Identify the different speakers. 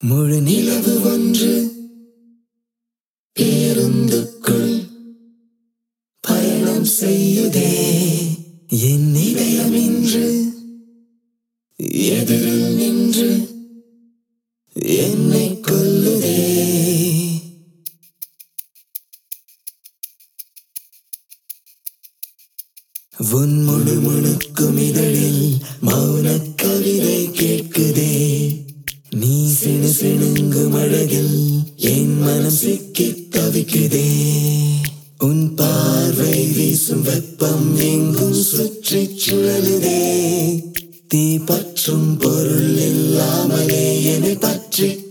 Speaker 1: முழு நிலவு ஒன்று பேருந்துக்குள் பயணம் செய்யுதே என் இதயம் இன்று எதிரில் நின்று என்னை கொல்லுதே உன் முழு முழுக்கும் இதழில் மௌனக் கவிதை கேட்குதே நீ சிணு சிணுங்கும் அழகில் என் மனம் சிக்கித் தவிக்குதே உன் பார்வை வீசும் வெப்பம் எங்கும் சுற்றிச் சுழலுதே தீ பற்றும் பொருள் இல்லாமலே என்னை பற்றிக்